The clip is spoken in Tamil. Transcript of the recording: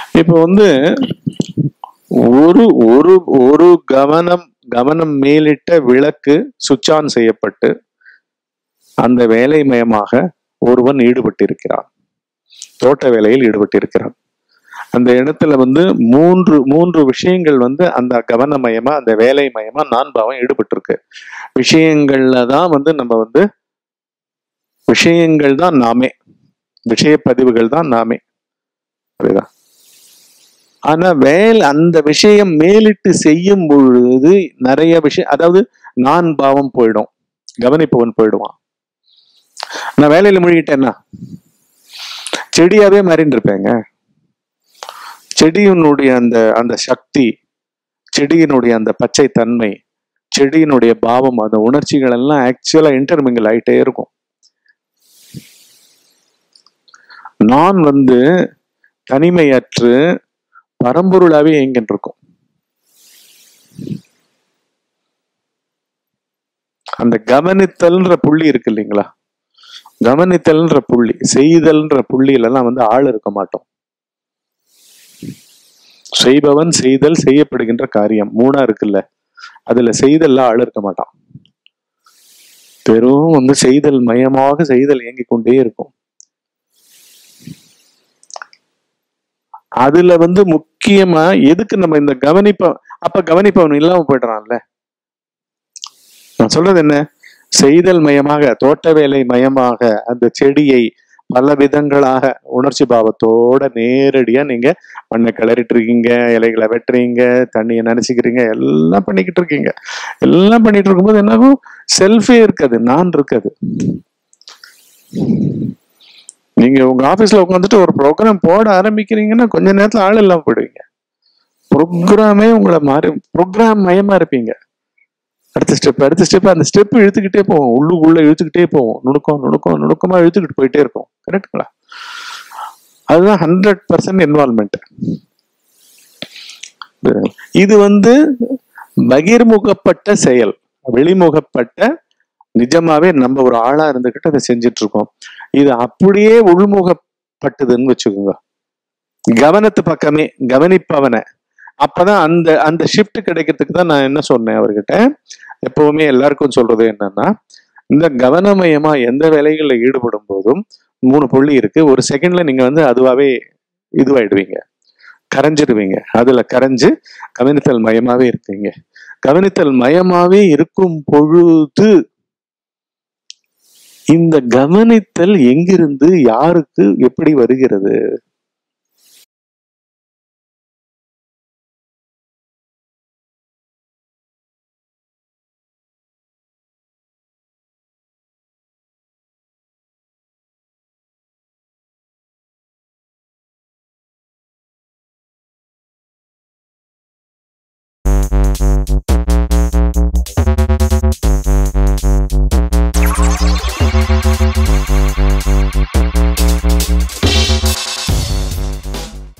இப்போ வந்து ஒரு ஒரு ஒரு கவனம் கவனம் மேலிட்ட விளக்கு சுவிட்ச் ஆன் செய்யப்பட்டு அந்த வேலைமயமாக ஒருவன் ஈடுபட்டிருக்கிறான் தோட்ட வேலையில் ஈடுபட்டிருக்கிறான் அந்த இடத்துல வந்து மூன்று மூன்று விஷயங்கள் வந்து அந்த கவனமயமா அந்த வேலை மயமா நான் பாவம் ஈடுபட்டிருக்கு விஷயங்கள்ல தான் வந்து நம்ம வந்து விஷயங்கள் தான் நாமே விஷய பதிவுகள் தான் நாமே புரியுதா ஆனா வேல் அந்த விஷயம் மேலிட்டு செய்யும் பொழுது நிறைய விஷயம் அதாவது நான் பாவம் போயிடும் கவனிப்பவன் போயிடுவான் நான் வேலையில மூழ்கிட்டேன்னா செடியாவே மாறின்னு இருப்பேங்க செடியினுடைய அந்த அந்த சக்தி செடியினுடைய அந்த பச்சை தன்மை செடியினுடைய பாவம் அந்த உணர்ச்சிகள் எல்லாம் ஆக்சுவலா இன்டர்மிங்கல் ஆயிட்டே இருக்கும் நான் வந்து தனிமையற்று பரம்பொருளாவே எங்கின்னு இருக்கும் அந்த கவனித்தல்ன்ற புள்ளி இருக்கு இல்லைங்களா கவனித்தல்ன்ற புள்ளி செய்தல்ன்ற புள்ளியிலலாம் வந்து ஆள் இருக்க மாட்டோம் செய்பவன் செய்தல் செய்யப்படுகின்ற காரியம் மூணா இருக்குல்ல அதுல செய்தல்ல ஆள் இருக்க மாட்டான் வெறும் வந்து செய்தல் மயமாக செய்தல் இயங்கிக் கொண்டே இருக்கும் அதுல வந்து முக்கியமா எதுக்கு நம்ம இந்த கவனிப்ப அப்ப கவனிப்பவன் இல்லாம போயிடுறான்ல நான் சொல்றது என்ன செய்தல் மயமாக தோட்ட வேலை மயமாக அந்த செடியை பல விதங்களாக உணர்ச்சி பாவத்தோட நேரடியா நீங்க மண்ணை கிளறிட்டு இருக்கீங்க இலைகளை வெட்டுறீங்க தண்ணியை நினைச்சுக்கிறீங்க எல்லாம் பண்ணிக்கிட்டு இருக்கீங்க எல்லாம் பண்ணிட்டு இருக்கும்போது என்னாகும் செல்ஃபே இருக்காது நான் இருக்காது நீங்க உங்க ஆபீஸ்ல உட்காந்துட்டு ஒரு ப்ரோக்ராம் போட ஆரம்பிக்கிறீங்கன்னா கொஞ்ச நேரத்துல ஆள் இல்லாம போயிடுவீங்க ப்ரோக்ராமே உங்களை மாறி ப்ரோக்ராம் மயமா இருப்பீங்க அடுத்த ஸ்டெப் அடுத்த ஸ்டெப் அந்த ஸ்டெப் இழுத்துக்கிட்டே போவோம் உள்ளுக்குள்ள இழுத்துக்கிட்டே போவோம் நுணுக்கம் நுணுக்கம் நுணுக்கமா இழுத்துக்கிட்டு போயிட்டே இருக்கும் கரெக்டுங்களா அதுதான் ஹண்ட்ரட் பர்சன்ட் இன்வால்மெண்ட் இது வந்து பகிர்முகப்பட்ட செயல் வெளிமுகப்பட்ட நிஜமாவே நம்ம ஒரு ஆளா இருந்துகிட்டு அதை செஞ்சுட்டு இருக்கோம் இது அப்படியே உள்முகப்பட்டதுன்னு வச்சுக்கோங்க கவனத்து பக்கமே கவனிப்பவனை அப்பதான் அந்த அந்த ஷிஃப்ட் கிடைக்கிறதுக்கு தான் நான் என்ன சொன்னேன் அவர்கிட்ட எப்பவுமே எல்லாருக்கும் சொல்றது என்னன்னா இந்த கவனமயமா எந்த வேலைகள்ல ஈடுபடும் போதும் மூணு புள்ளி இருக்கு ஒரு செகண்ட்ல நீங்க வந்து அதுவாவே இதுவாயிடுவீங்க கரைஞ்சிடுவீங்க அதுல கரைஞ்சு கவனித்தல் மயமாவே இருக்கீங்க கவனித்தல் மயமாவே இருக்கும் பொழுது இந்த கவனித்தல் எங்கிருந்து யாருக்கு எப்படி வருகிறது